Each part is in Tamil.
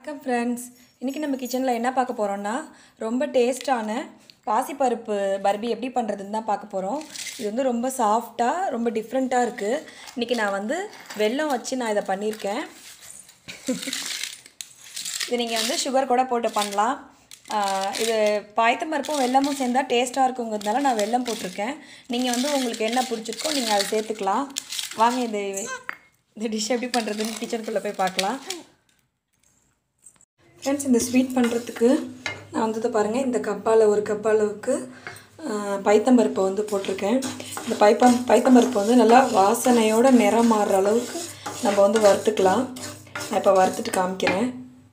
வணக்கம் ஃப்ரெண்ட்ஸ் இன்றைக்கி நம்ம கிச்சனில் என்ன பார்க்க போகிறோம்னா ரொம்ப டேஸ்டான பாசிப்பருப்பு பர்பி எப்படி பண்ணுறதுன்னு தான் பார்க்க போகிறோம் இது வந்து ரொம்ப சாஃப்டாக ரொம்ப டிஃப்ரெண்ட்டாக இருக்குது இன்றைக்கி நான் வந்து வெல்லம் வச்சு நான் இதை பண்ணியிருக்கேன் இது நீங்கள் வந்து சுகர் கூட போட்டு பண்ணலாம் ஆஹ் இது பாயத்தம்பருப்பும் வெல்லமும் சேர்ந்தா டேஸ்ட்டாக இருக்குங்கிறதுனால நான் வெல்லம் போட்டிருக்கேன் நீங்கள் வந்து உங்களுக்கு என்ன பிடிச்சிருக்கோ நீங்கள் அதை சேர்த்துக்கலாம் வாங்க இது இந்த டிஷ் எப்படி பண்ணுறதுன்னு கிச்சனுக்குள்ளே போய் பார்க்கலாம் ஃப்ரெண்ட்ஸ் இந்த ஸ்வீட் பண்ணுறதுக்கு நான் வந்து இதை பாருங்கள் இந்த கப்பால் ஒரு கப் அளவுக்கு ஆஹ், பைத்தம்பருப்பை வந்து போட்டிருக்கேன் இந்த பைப்பம் பைத்தம்பருப்பு வந்து நல்லா வாசனையோட நிறம் மாறுற அளவுக்கு நம்ம வந்து வறுத்துக்கலாம் நான் இப்போ வறுத்துட்டு காமிக்கிறேன்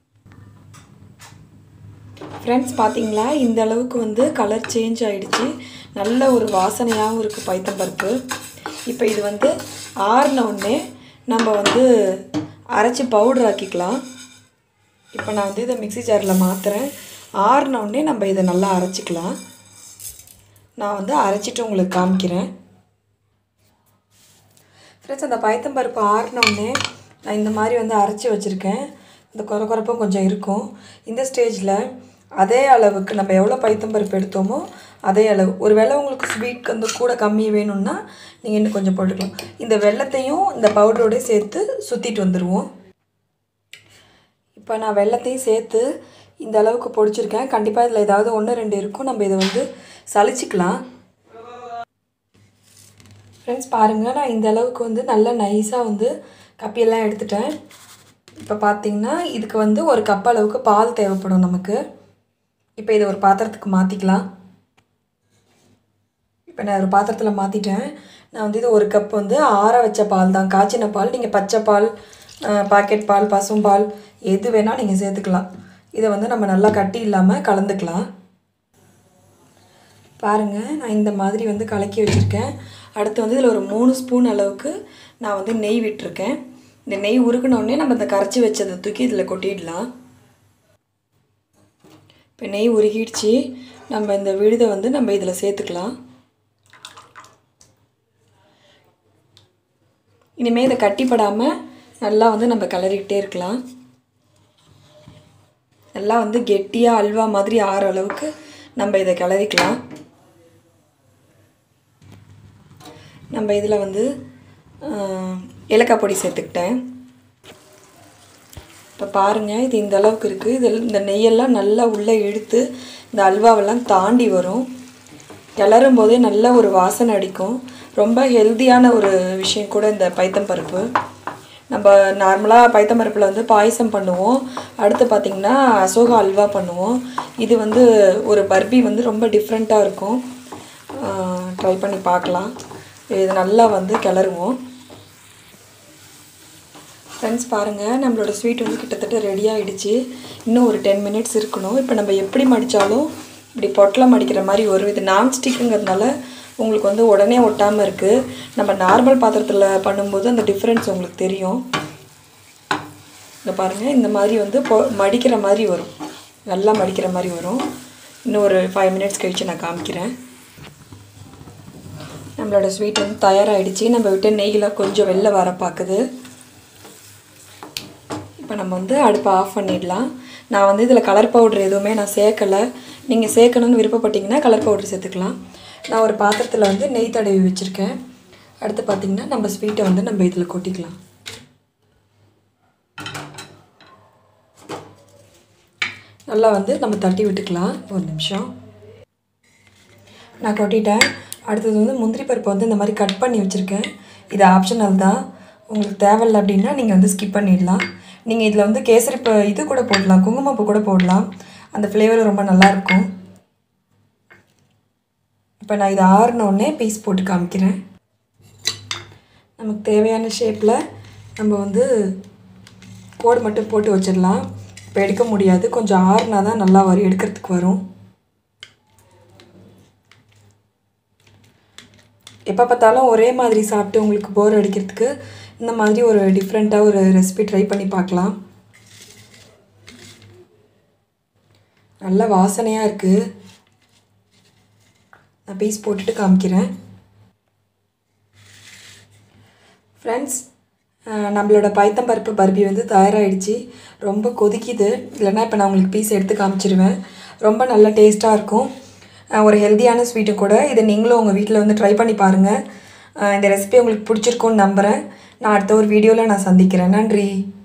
ஃப்ரெண்ட்ஸ் பார்த்தீங்களா இந்த அளவுக்கு வந்து கலர் சேஞ்ச் ஆகிடுச்சு நல்ல ஒரு வாசனையாகவும் இருக்குது பைத்தம்பருப்பு இப்போ இது வந்து ஆறின உடனே நம்ம வந்து அரைச்சி பவுடர் ஆக்கிக்கலாம் இப்போ நான் வந்து இதை மிக்ஸி ஜாரில் மாற்றுறேன் ஆறின உடனே நம்ம இதை நல்லா அரைச்சிக்கலாம் நான் வந்து அரைச்சிட்டு உங்களுக்கு காமிக்கிறேன் ஃப்ரெண்ட்ஸ் அந்த பயத்தம்பருப்பு ஆறின உடனே நான் இந்த மாதிரி வந்து அரைச்சி வச்சுருக்கேன் இந்த குறை குறைப்பும் கொஞ்சம் இருக்கும் இந்த ஸ்டேஜில் அதே அளவுக்கு நம்ம எவ்வளோ பைத்தம்பருப்பு எடுத்தோமோ அதே அளவு ஒரு வேளை உங்களுக்கு ஸ்வீட் வந்து கூட கம்மி வேணும்னா நீங்கள் இன்னும் கொஞ்சம் போட்டுக்கலாம் இந்த வெள்ளத்தையும் இந்த பவுடரோடய சேர்த்து சுற்றிட்டு வந்துடுவோம் இப்போ நான் வெள்ளத்தையும் சேர்த்து இந்த அளவுக்கு பொடிச்சிருக்கேன் கண்டிப்பாக இதில் ஏதாவது ஒன்று ரெண்டு இருக்கும் நம்ம இதை வந்து சலிச்சிக்கலாம் ஃப்ரெண்ட்ஸ் பாருங்கள் நான் இந்த அளவுக்கு வந்து நல்லா நைஸாக வந்து கப்பியெல்லாம் எடுத்துட்டேன் இப்போ பார்த்தீங்கன்னா இதுக்கு வந்து ஒரு கப் அளவுக்கு பால் தேவைப்படும் நமக்கு இப்போ இதை ஒரு பாத்திரத்துக்கு மாற்றிக்கலாம் இப்போ நான் ஒரு பாத்திரத்தில் மாற்றிட்டேன் நான் வந்து இது ஒரு கப் வந்து ஆற வச்ச பால் தான் காய்ச்சின பால் நீங்கள் பச்சை பால் பாக்கெட் பால் பசும்பால் எது வேணால் நீங்கள் சேர்த்துக்கலாம் இதை வந்து நம்ம நல்லா கட்டி இல்லாமல் கலந்துக்கலாம் பாருங்கள் நான் இந்த மாதிரி வந்து கலக்கி வச்சுருக்கேன் அடுத்து வந்து இதில் ஒரு மூணு ஸ்பூன் அளவுக்கு நான் வந்து நெய் விட்டுருக்கேன் இந்த நெய் உருக்குனோடனே நம்ம இந்த கரைச்சி வச்சதை தூக்கி இதில் கொட்டிடலாம் இப்போ நெய் உருகிடுச்சு நம்ம இந்த விழுதை வந்து நம்ம இதில் சேர்த்துக்கலாம் இனிமேல் இதை கட்டிப்படாமல் நல்லா வந்து நம்ம கிளறிக்கிட்டே இருக்கலாம் நல்லா வந்து கெட்டியாக அல்வா மாதிரி ஆற அளவுக்கு நம்ம இதை கிளறிக்கலாம் நம்ம இதில் வந்து ஆஹ், ஏலக்காய் பொடி சேர்த்துக்கிட்டேன் இப்போ பாருங்கள் இது இந்த அளவுக்கு இருக்குது இதில் இந்த நெய்யெல்லாம் நல்லா உள்ளே இழுத்து இந்த அல்வாவெல்லாம் தாண்டி வரும் கிளறும் போதே நல்ல ஒரு வாசனை அடிக்கும் ரொம்ப ஹெல்த்தியான ஒரு விஷயம் கூட இந்த பைத்தம்பருப்பு நம்ம நார்மலாக பைத்தம்பருப்பில் வந்து பாயசம் பண்ணுவோம் அடுத்து பார்த்திங்கன்னா அசோகா அல்வா பண்ணுவோம் இது வந்து ஒரு பர்பி வந்து ரொம்ப டிஃப்ரெண்ட்டாக இருக்கும் ட்ரை பண்ணி பார்க்கலாம் இது நல்லா வந்து கிளறுவோம் ஃப்ரெண்ட்ஸ் பாருங்கள் நம்மளோட ஸ்வீட் வந்து கிட்டத்தட்ட ரெடி ஆகிடுச்சு இன்னும் ஒரு டென் மினிட்ஸ் இருக்கணும் இப்போ நம்ம எப்படி மடித்தாலும் இப்படி பொட்டலம் மடிக்கிற மாதிரி வரும் இது நான்ஸ்டிக்குங்கிறதுனால உங்களுக்கு வந்து உடனே ஒட்டாமல் இருக்குது நம்ம நார்மல் பாத்திரத்தில் பண்ணும்போது அந்த டிஃப்ரென்ஸ் உங்களுக்கு தெரியும் இங்கே பாருங்கள் இந்த மாதிரி வந்து பொ மடிக்கிற மாதிரி வரும் நல்லா மடிக்கிற மாதிரி வரும் இன்னும் ஒரு ஃபைவ் மினிட்ஸ் கழித்து நான் காமிக்கிறேன் நம்மளோட ஸ்வீட் வந்து தயாராகிடுச்சு நம்ம விட்ட நெய்யில் கொஞ்சம் வெளில வர பார்க்குது இப்போ நம்ம வந்து அடுப்பை ஆஃப் பண்ணிடலாம் நான் வந்து இதில் கலர் பவுடர் எதுவுமே நான் சேர்க்கலை நீங்கள் சேர்க்கணும்னு விருப்பப்பட்டீங்கன்னா கலர் பவுடர் சேர்த்துக்கலாம் நான் ஒரு பாத்திரத்தில் வந்து நெய் தடவி வச்சுருக்கேன் அடுத்து பார்த்திங்கன்னா நம்ம ஸ்வீட்டை வந்து நம்ம இதில் கொட்டிக்கலாம் நல்லா வந்து நம்ம தட்டி விட்டுக்கலாம் ஒரு நிமிஷம் நான் கொட்டிட்டேன் அடுத்தது வந்து முந்திரி பருப்பை வந்து இந்த மாதிரி கட் பண்ணி வச்சுருக்கேன் இது ஆப்ஷனல் தான் உங்களுக்கு தேவையில்ல அப்படின்னா நீங்கள் வந்து ஸ்கிப் பண்ணிடலாம் நீங்கள் இதில் வந்து கேசரி இப்போ இது கூட போடலாம் குங்குமப்பூ கூட போடலாம் அந்த ஃப்ளேவர் ரொம்ப நல்லாயிருக்கும் இப்போ நான் இதை ஆறினோடனே பீஸ் போட்டு காமிக்கிறேன் நமக்கு தேவையான ஷேப்பில் நம்ம வந்து கோடு மட்டும் போட்டு வச்சிடலாம் இப்போ எடுக்க முடியாது கொஞ்சம் ஆறுனா தான் நல்லா வரும் எடுக்கிறதுக்கு வரும் எப்போ பார்த்தாலும் ஒரே மாதிரி சாப்பிட்டு உங்களுக்கு போர் அடிக்கிறதுக்கு இந்த மாதிரி ஒரு டிஃப்ரெண்ட்டாக ஒரு ரெசிபி ட்ரை பண்ணி பார்க்கலாம் நல்ல வாசனையாக இருக்குது நான் பீஸ் போட்டுட்டு காமிக்கிறேன் ஃப்ரெண்ட்ஸ் ஆஹ் நம்மளோட பைத்தம்பருப்பு பர்பி வந்து தயாராகிடுச்சு ரொம்ப கொதிக்குது இல்லைன்னா இப்போ நான் உங்களுக்கு பீஸ் எடுத்து காமிச்சிருவேன் ரொம்ப நல்ல டேஸ்ட்டாக இருக்கும் ஆஹ் ஒரு ஹெல்த்தியான ஸ்வீட்டு கூட இதை நீங்களும் உங்கள் வீட்டில் வந்து ட்ரை பண்ணி பாருங்கள் ஆஹ் இந்த ரெசிபி உங்களுக்கு பிடிச்சிருக்கும்னு நம்புகிறேன் நான் அடுத்த ஒரு வீடியோவில் நான் சந்திக்கிறேன் நன்றி